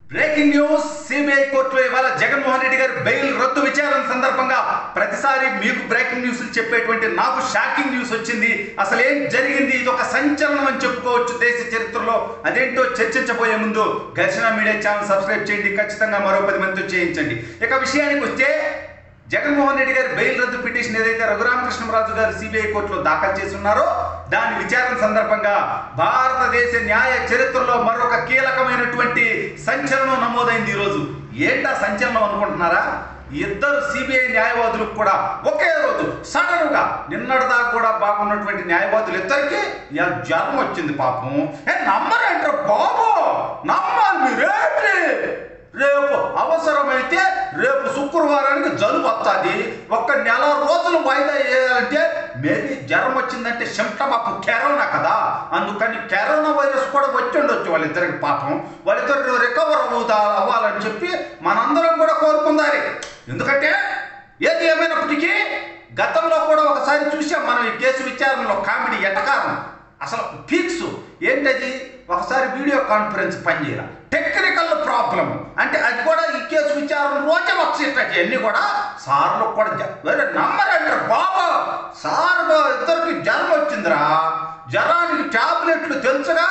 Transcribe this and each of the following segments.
breaking news CBI కోర్టులో ఇవాళ జగన్మోహన్ రెడ్డి గారి బెయిల్ రద్దు విచారణ సందర్భంగా ప్రతిసారి మీకు బ్రేకింగ్ న్యూస్ చెప్పేటువంటి నాకు షాకింగ్ న్యూస్ వచ్చింది అసలు ఏం జరిగింది ఇది ఒక సంచలనం అని చెప్పుకోవచ్చు దేశ చరిత్రలో అదేంటో చర్చించబోయే ముందు ఘర్షణ మీడియా ఛానల్ సబ్స్క్రైబ్ చేయండి ఖచ్చితంగా మరో పది మందితో చేయించండి ఇక విషయానికి వస్తే జగన్మోహన్ రెడ్డి గారి బెయిల్ రద్దు పిటిషన్ ఏదైతే రఘురామకృష్ణరాజు గారు సిబిఐ కోర్టులో దాఖలు చేస్తున్నారో దాని విచారణ సందర్భంగా భారతదేశ న్యాయ చరిత్రలో మరొక కీలకమైనటువంటి సంచలనం నమోదైంది ఈరోజు ఏంటా సంచలనం అనుకుంటున్నారా ఇద్దరు సిబిఐ న్యాయవాదులకు కూడా ఒకే రోజు సడన్ గా నిన్నటిదాకా కూడా బాగున్నటువంటి న్యాయవాదులు ఇద్దరికి ఇలా జ్వరం వచ్చింది పాపం ఏ నమ్మరంటారు బాబు నమ్మాలి మీరేంటి రేపు అవసరమైతే రేపు శుక్రవారానికి జలుబు వస్తుంది ఒక్క నెల రోజులు వాయిదా వేయాలంటే మేబీ జ్వరం వచ్చిందంటే సిమ్టమ్ అప్పుడు కరోనా కదా అందుకని కరోనా వైరస్ కూడా వచ్చి ఉండొచ్చు వాళ్ళిద్దరికి పాపం వాళ్ళిద్దరు రికవర్ అవుతా అవ్వాలని చెప్పి మనందరం కూడా కోరుకుందాలి ఎందుకంటే ఏది ఏమైనప్పటికీ గతంలో కూడా ఒకసారి చూసాం మనం ఈ కేసు విచారణలో కామెడీ ఎటకారం అసలు ఫిక్స్ ఏంటది ఒకసారి వీడియో కాన్ఫరెన్స్ పనిచేయాలి టెక్నికల్ ప్రాబ్లం అంటే అది కూడా ఈ కేసు విచారణ రోజే వచ్చేటట్టు అన్ని కూడా సార్లు కూడా జ- వేరే నంబర్ అంటారు బాబా సార్ ఇద్దరికి జ్వరం వచ్చిందిరా జ్వరానికి టాబ్లెట్లు తెలుసుగా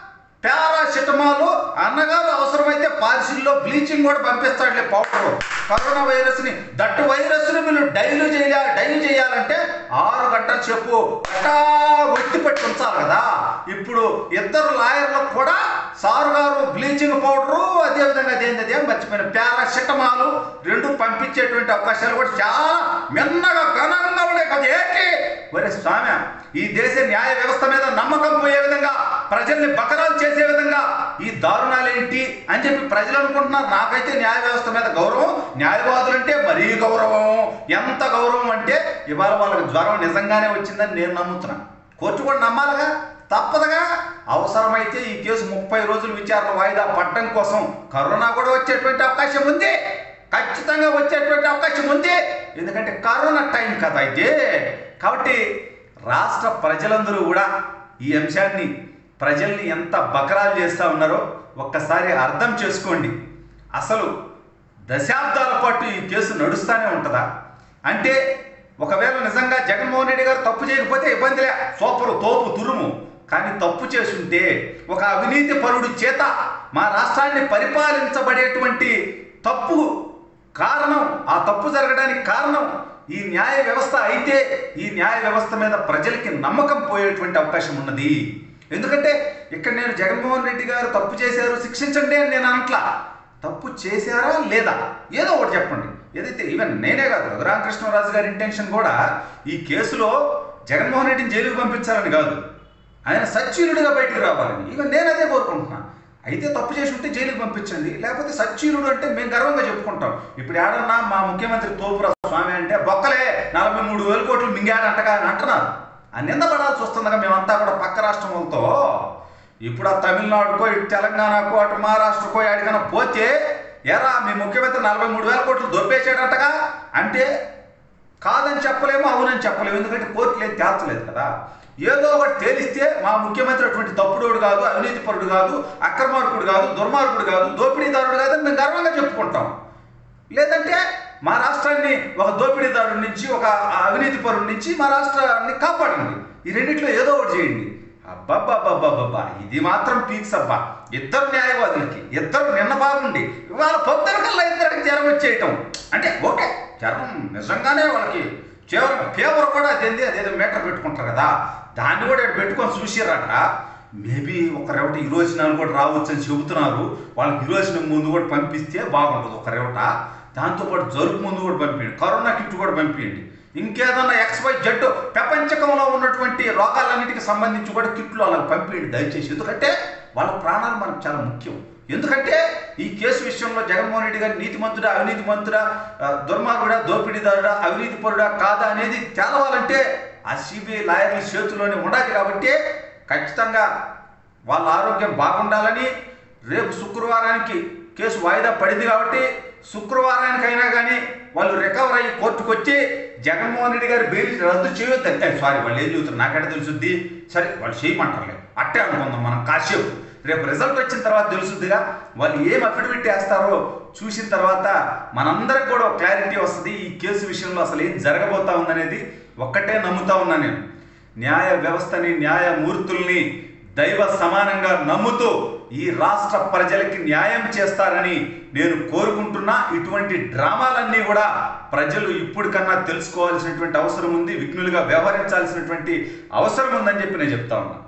పారాసిటమాల్ అన్నగారు అవసరమైతే పార్సిల్లో బ్లీచింగ్ కూడా పంపిస్తాడులే పౌడర్ కరోనా వైరస్ ని దట్టు వైరస్ ని మీరు డైలు చేయాలి డైలు చేయాలంటే ఆరు గంటల సేపు అట్టా ఒత్తి పెట్టి ఉంచాలి కదా ఇప్పుడు ఇద్దరు లాయర్లకు కూడా సారు గారు బ్లీచింగ్ పౌడరు అదేవిధంగా అదేంటి అదే మర్చిపోయిన పారాసిటమాల్ రెండు పంపించేటువంటి అవకాశాలు కూడా చాలా మిన్నగా ఘనంగా ఉన్నాయి కదా ఏంటి ఒరే స్వామి ఈ దేశ న్యాయ వ్యవస్థ మీద నమ్మకం పోయే విధంగా ప్రజల్ని బకరాలు చేసే విధంగా ఈ దారుణాలేంటి అని చెప్పి ప్రజలు అనుకుంటున్నారు నాకైతే న్యాయ వ్యవస్థ మీద గౌరవం న్యాయవాదులంటే మరీ గౌరవం ఎంత గౌరవం అంటే ఇవాళ వాళ్ళకి జ్వరం నిజంగానే వచ్చిందని నేను నమ్ముతున్నా కోర్టు కూడా నమ్మాలిగా తప్పదుగా అవసరమైతే ఈ కేసు ముప్పై రోజులు విచారణ వాయిదా పడటం కోసం కరోనా కూడా వచ్చేటువంటి అవకాశం ఉంది ఖచ్చితంగా వచ్చేటువంటి అవకాశం ఉంది ఎందుకంటే కరోనా టైం కదా అయితే కాబట్టి రాష్ట్ర ప్రజలందరూ కూడా ఈ అంశాన్ని ప్రజల్ని ఎంత బకరాలు చేస్తూ ఉన్నారో ఒక్కసారి అర్థం చేసుకోండి అసలు దశాబ్దాల పాటు ఈ కేసు నడుస్తూనే ఉంటుందా అంటే ఒకవేళ నిజంగా జగన్మోహన్ రెడ్డి గారు తప్పు చేయకపోతే ఇబ్బందిలే సూపరు తోపు తురుము కానీ తప్పు చేసుంటే ఒక అవినీతి పరుడు చేత మా రాష్ట్రాన్ని పరిపాలించబడేటువంటి తప్పు కారణం ఆ తప్పు జరగడానికి కారణం ఈ న్యాయ వ్యవస్థ అయితే ఈ న్యాయ వ్యవస్థ మీద ప్రజలకి నమ్మకం పోయేటువంటి అవకాశం ఉన్నది ఎందుకంటే ఇక్కడ నేను జగన్మోహన్ రెడ్డి గారు తప్పు చేశారు శిక్షించండి అని నేను అనట్లా తప్పు చేశారా లేదా ఏదో ఒకటి చెప్పండి ఏదైతే ఈవెన్ నేనే కాదు రఘురామకృష్ణరాజు గారి ఇంటెన్షన్ కూడా ఈ కేసులో జగన్మోహన్ రెడ్డిని జైలుకు పంపించాలని కాదు ఆయన సచ్చీలుడిగా బయటికి రావాలని ఈవెన్ నేను అదే కోరుకుంటున్నా అయితే తప్పు చేసి ఉంటే జైలుకి పంపించండి లేకపోతే సచ్చీలుడు అంటే మేము గర్వంగా చెప్పుకుంటాం ఇప్పుడు ఏడన్నా మా ముఖ్యమంత్రి తోపురా స్వామి అంటే బొక్కలే నలభై మూడు వేల కోట్లు మింగాడంటగా అని అంటున్నారు ఆ నింద పడాల్సి వస్తుందిగా మేమంతా కూడా పక్క రాష్ట్రంతో ఇప్పుడు ఆ తమిళనాడుకో ఇటు తెలంగాణకో అటు మహారాష్ట్రకో ఎక్కడికైనా పోతే ఎరా మీ ముఖ్యమంత్రి నలభై మూడు వేల కోట్లు దొబ్బేసాడంటగా అంటే కాదని చెప్పలేము అవునని చెప్పలేము ఎందుకంటే కోర్టులు ఏం తేల్చలేదు కదా ఏదో ఒకటి తేలిస్తే మా ముఖ్యమంత్రి అటువంటి తప్పుడోడు కాదు అవినీతిపరుడు కాదు అక్రమార్కుడు కాదు దుర్మార్గుడు కాదు దోపిడీదారుడు కాదు అని మేము గర్వంగా చెప్పుకుంటాం లేదంటే మా రాష్ట్రాన్ని ఒక దోపిడీదారుడి నుంచి ఒక అవినీతిపరుడి నుంచి మా రాష్ట్రాన్ని కాపాడండి ఈ రెండిట్లో ఏదో ఒకటి చేయండి అబ్బబ్బబ్బబ్బబ్బా ఇది మాత్రం పీక్స్ అబ్బా ఇద్దరు న్యాయవాదులకి ఇద్దరు నిన్న బాగుండి ఇవాళ పొద్దున కల్లా ఇద్దరికి జ్వరం వచ్చేయటం అంటే ఓకే జ్వరం నిజంగానే వాళ్ళకి కేవలం ఫీవర్ కూడా అదేంది అదేదో మీటర్ పెట్టుకుంటారు కదా దాన్ని కూడా ఇక్కడ పెట్టుకొని చూసిరట మేబీ ఒక రెవట ఈ రోజున కూడా రావచ్చు అని చెబుతున్నారు వాళ్ళకి ఈ రోజున ముందు కూడా పంపిస్తే బాగుంటుంది ఒక రెవట దాంతోపాటు జరుపు ముందు కూడా పంపించండి కరోనా కిట్ కూడా పంపించండి ఇంకేదన్నా ఎక్స్వై జడ్డు ప్రపంచకంలో ఉన్నటువంటి రోగాలన్నిటికి సంబంధించి కూడా కిట్లు వాళ్ళకి పంపించండి దయచేసి ఎందుకంటే వాళ్ళ ప్రాణాలు మనకు చాలా ముఖ్యం ఎందుకంటే ఈ కేసు విషయంలో జగన్మోహన్ రెడ్డి గారి నీతిమంతుడా అవినీతి మంతుడా ఆ, దుర్మార్గుడా దోపిడీదారుడా అవినీతి పరుడా కాదా అనేది తేలవాలంటే ఆ సిబిఐ లాయర్ల చేతిలోనే ఉండాలి కాబట్టి ఖచ్చితంగా వాళ్ళ ఆరోగ్యం బాగుండాలని రేపు శుక్రవారానికి కేసు వాయిదా పడింది కాబట్టి శుక్రవారానికైనా కానీ వాళ్ళు రికవర్ అయ్యి కోర్టుకు వచ్చి జగన్మోహన్ రెడ్డి గారి బెయిల్ రద్దు చేయొద్దని సారీ వాళ్ళు ఏం చెబుతారు నాకంటే తెలుసుద్ది సరే వాళ్ళు చేయమంటారులే అట్టే అనుకుందాం మనం కాసేపు రేపు రిజల్ట్ వచ్చిన తర్వాత తెలుసుద్దిగా వాళ్ళు ఏం అఫిడవిట్ వేస్తారో చూసిన తర్వాత మనందరికి కూడా ఒక క్లారిటీ వస్తుంది ఈ కేసు విషయంలో అసలు ఏం జరగబోతా ఉందనేది ఒక్కటే నమ్ముతా ఉన్నా నేను న్యాయ వ్యవస్థని న్యాయమూర్తుల్ని దైవ సమానంగా నమ్ముతూ ఈ రాష్ట్ర ప్రజలకి న్యాయం చేస్తారని నేను కోరుకుంటున్నా ఇటువంటి డ్రామాలన్నీ కూడా ప్రజలు ఇప్పటికన్నా తెలుసుకోవాల్సినటువంటి అవసరం ఉంది విఘ్నులుగా వ్యవహరించాల్సినటువంటి అవసరం ఉందని చెప్పి నేను చెప్తా ఉన్నా